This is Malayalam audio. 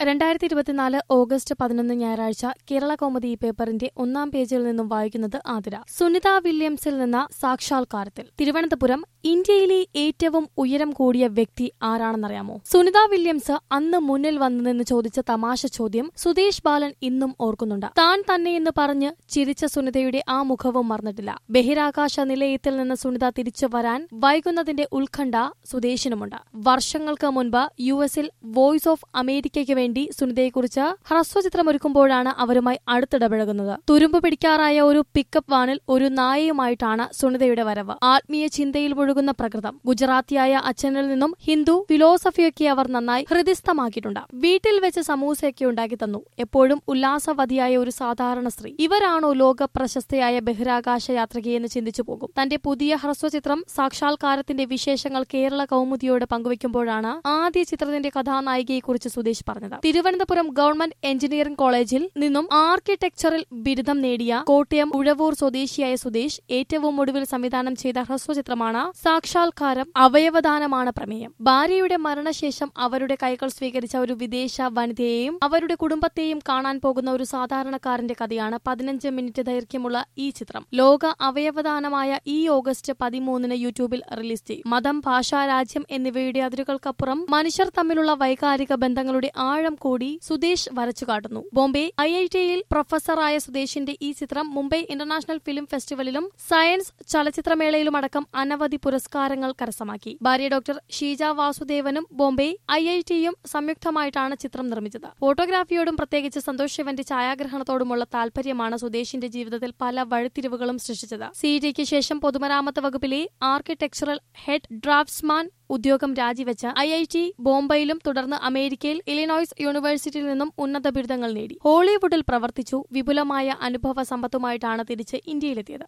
രണ്ടായിരത്തി ഇരുപത്തിനാല് ഓഗസ്റ്റ് പതിനൊന്ന് ഞായറാഴ്ച കേരള കോമഡി ഈ പേപ്പറിന്റെ ഒന്നാം പേജിൽ നിന്നും വായിക്കുന്നത് ആതിര സുനിത വില്യംസിൽ നിന്ന് സാക്ഷാത്കാരത്തിൽ തിരുവനന്തപുരം ഇന്ത്യയിലെ ഏറ്റവും ഉയരം കൂടിയ വ്യക്തി ആരാണെന്നറിയാമോ സുനിത വില്യംസ് അന്ന് മുന്നിൽ വന്നതെന്ന് ചോദിച്ച തമാശ ചോദ്യം സുദേശ് ബാലൻ ഇന്നും ഓർക്കുന്നുണ്ട് താൻ തന്നെയെന്ന് പറഞ്ഞ് ചിരിച്ച സുനിതയുടെ ആ മുഖവും മറന്നിട്ടില്ല ബഹിരാകാശ നിലയത്തിൽ നിന്ന് സുനിത തിരിച്ചു വരാൻ വൈകുന്നതിന്റെ ഉത്കണ്ഠ സുദേശിനുമുണ്ട് വർഷങ്ങൾക്ക് മുൻപ് യു എസിൽ വോയിസ് ഓഫ് അമേരിക്കയ്ക്ക് വേണ്ടി സുനിതയെക്കുറിച്ച് ഹ്രസ്വചിത്രമൊരുക്കുമ്പോഴാണ് അവരുമായി അടുത്തിടപഴകുന്നത് തുരുമ്പ് പിടിക്കാറായ ഒരു പിക്കപ്പ് വാനിൽ ഒരു നായയുമായിട്ടാണ് സുനിതയുടെ വരവ് ആത്മീയ ചിന്തയിൽ മുഴുകുന്ന പ്രകൃതം ഗുജറാത്തിയായ അച്ഛനിൽ നിന്നും ഹിന്ദു ഫിലോസഫിയൊക്കെ അവർ നന്നായി ഹൃദിസ്ഥമാക്കിയിട്ടുണ്ട് വീട്ടിൽ വെച്ച് സമൂസയൊക്കെ ഉണ്ടാക്കി തന്നു എപ്പോഴും ഉല്ലാസവതിയായ ഒരു സാധാരണ സ്ത്രീ ഇവരാണോ ലോക പ്രശസ്തയായ ബഹിരാകാശ യാത്രികയെന്ന് ചിന്തിച്ചു പോകും തന്റെ പുതിയ ഹ്രസ്വചിത്രം സാക്ഷാത്കാരത്തിന്റെ വിശേഷങ്ങൾ കേരള കൗമുദിയോട് പങ്കുവയ്ക്കുമ്പോഴാണ് ആദ്യ ചിത്രത്തിന്റെ കഥാനായികയെക്കുറിച്ച് സുദേശ് പറഞ്ഞത് തിരുവനന്തപുരം ഗവൺമെന്റ് എഞ്ചിനീയറിംഗ് കോളേജിൽ നിന്നും ആർക്കിടെക്ചറിൽ ബിരുദം നേടിയ കോട്ടയം ഉഴവൂർ സ്വദേശിയായ സുദേശ് ഏറ്റവും ഒടുവിൽ സംവിധാനം ചെയ്ത ഹ്രസ്വചിത്രമാണ് സാക്ഷാത്കാരം അവയവദാനമാണ് പ്രമേയം ഭാര്യയുടെ മരണശേഷം അവരുടെ കൈകൾ സ്വീകരിച്ച ഒരു വിദേശ വനിതയെയും അവരുടെ കുടുംബത്തെയും കാണാൻ പോകുന്ന ഒരു സാധാരണക്കാരന്റെ കഥയാണ് പതിനഞ്ച് മിനിറ്റ് ദൈർഘ്യമുള്ള ഈ ചിത്രം ലോക അവയവദാനമായ ഈ ഓഗസ്റ്റ് പതിമൂന്നിന് യൂട്യൂബിൽ റിലീസ് ചെയ്യും മതം ഭാഷ രാജ്യം എന്നിവയുടെ അതിരുകൾക്കപ്പുറം മനുഷ്യർ തമ്മിലുള്ള വൈകാരിക ബന്ധങ്ങളുടെ ആഴം കൂടി സുദേശ് വരച്ചു കാട്ടുന്നു ബോംബെ ഐ ഐ ടിയിൽ പ്രൊഫസറായ സുദേശിന്റെ ഈ ചിത്രം മുംബൈ ഇന്റർനാഷണൽ ഫിലിം ഫെസ്റ്റിവലിലും സയൻസ് ചലച്ചിത്രമേളയിലുമടക്കം അനവധി പുരസ്കാരങ്ങൾ കരസ്ഥമാക്കി ഭാര്യ ഡോക്ടർ ഷീജ വാസുദേവനും ബോംബെ ഐ ഐ ടിയും സംയുക്തമായിട്ടാണ് ചിത്രം നിർമ്മിച്ചത് ഫോട്ടോഗ്രാഫിയോടും പ്രത്യേകിച്ച് സന്തോഷ് ശിവന്റെ ഛായാഗ്രഹണത്തോടുമുള്ള താൽപര്യമാണ് സുദേശിന്റെ ജീവിതത്തിൽ പല വഴിത്തിരിവുകളും സൃഷ്ടിച്ചത് സി ഡിക്ക് ശേഷം പൊതുമരാമത്ത് വകുപ്പിലെ ആർക്കിടെക്ചറൽ ഹെഡ് ഡ്രാഫ്റ്റ്സ്മാൻ ഉദ്യോഗം രാജിവെച്ച് ഐ ഐ ടി ബോംബെയിലും തുടർന്ന് അമേരിക്കയിൽ ഇലിനോയ്സ് യൂണിവേഴ്സിറ്റിയിൽ നിന്നും ഉന്നത ബിരുദങ്ങൾ നേടി ഹോളിവുഡിൽ പ്രവർത്തിച്ചു വിപുലമായ അനുഭവ സമ്പത്തുമായിട്ടാണ് തിരിച്ച് ഇന്ത്യയിലെത്തിയത്